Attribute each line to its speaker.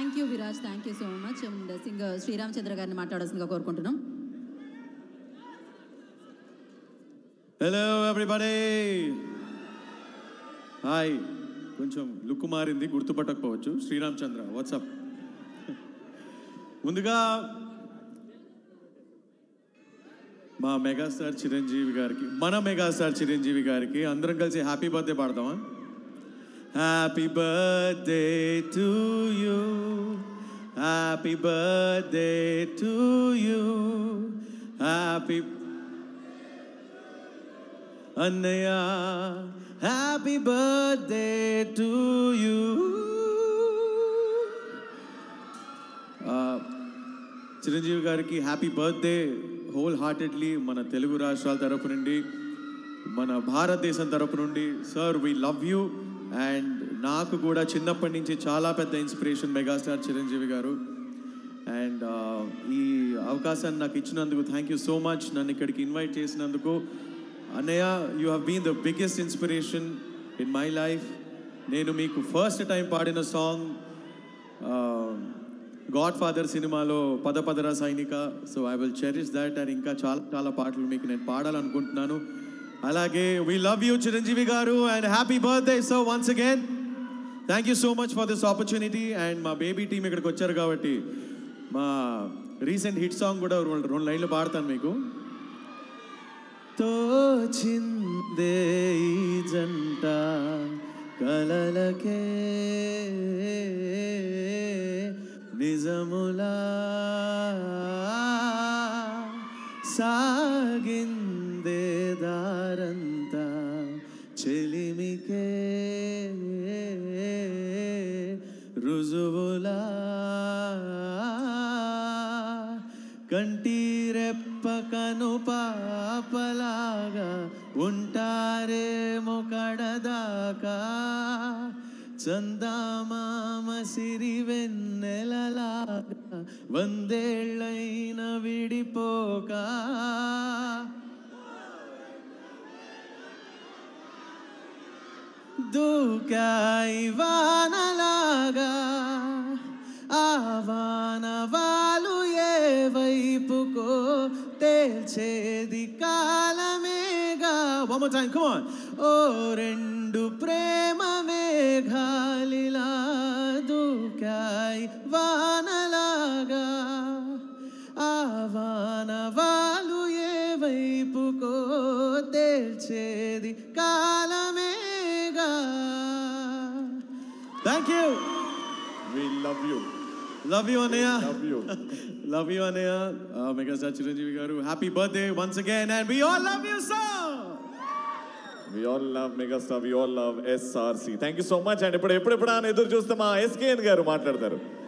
Speaker 1: Thank you Viraj thank you so much and singer Sreeramachandra గారిని మాట్లాడాల్సిందిగా కోరుకుంటున్నాం
Speaker 2: హలో ఎవ్రీబడి హాయ్ కొంచెం లుక్ మారింది గుర్తుపట్టకపోవచ్చు శ్రీరామ్ చంద్ర వాట్సాప్ ముందుగా మా మెగాస్టార్ చిరంజీవి గారికి మన మెగాస్టార్ చిరంజీవి గారికి అందరం కలిసి హ్యాపీ బర్త్డే పాడదామా happy birthday to you happy birthday to you happy అన్నయ్య happy birthday to you Chiranjeevi గారికి హ్యాపీ బర్త్డే హోల్ హార్టెడ్లీ మన తెలుగు రాష్ట్రాల తరపు నుండి మన భారతదేశం తరపు నుండి sir we love you and నాకు కూడా చిన్నప్పటి నుంచి చాలా పెద్ద inspiration megastar Chiranjeevi garu and ఈ అవకాశాన్ని నాకు ఇచ్చినందుకు థ్యాంక్ యూ సో మచ్ నన్ను ఇక్కడికి ఇన్వైట్ చేసినందుకు అన్నయ్య you have been the biggest inspiration in my life నేను మీకు ఫస్ట్ టైం పాడిన సాంగ్ గాడ్ ఫాదర్ సినిమాలో పద పదరా సైనిక so I will cherish that and ఇంకా చాలా చాలా పాటలు మీకు నేను పాడాలనుకుంటున్నాను అలాగే we love you Chiranjeevi garu and happy birthday so once again thank you so much for this opportunity and మా బేబీ టీం ఇక్కడికి వచ్చారు కాబట్టి మా రీసెంట్ హిట్ సాంగ్ కూడా రెండు రెండు లైన్లు పాడతాను మీకు తోచిందే ఈ జంట కలలకే నిజములా సాగిందే దారంతా చెలిమికే రుజువులా కంటి రెప్ప కను పాపలాగా ఉంటారేమో కడదాకా చందామామ సిరి వెన్నెలలాగా వందేళ్ళైన విడిపోక దూకాయి వానలాగా ఆ వానవాలు ఏ వైపుకో తేల్చేది కాలమేగా one more time come on ఓ రెండు ప్రేమ మేఘాలిలా దూకాయి వానలాగా ఆ వానవాలు ఏ వైపుకో తేల్చేది కాలమేగా thank you
Speaker 3: We love you.
Speaker 2: Love you అన్నయ్య
Speaker 3: Love you.
Speaker 2: లవ్ యూ అన్నయ్య megastar Chiranjeevi garu happy birthday once again and we all love you so
Speaker 3: We all love Megastar. We all love SRC. Thank you so much. And ఇప్పుడు ఎప్పుడెప్పుడు అని ఎదురు చూస్తే మా SKN గారు మాట్లాడతారు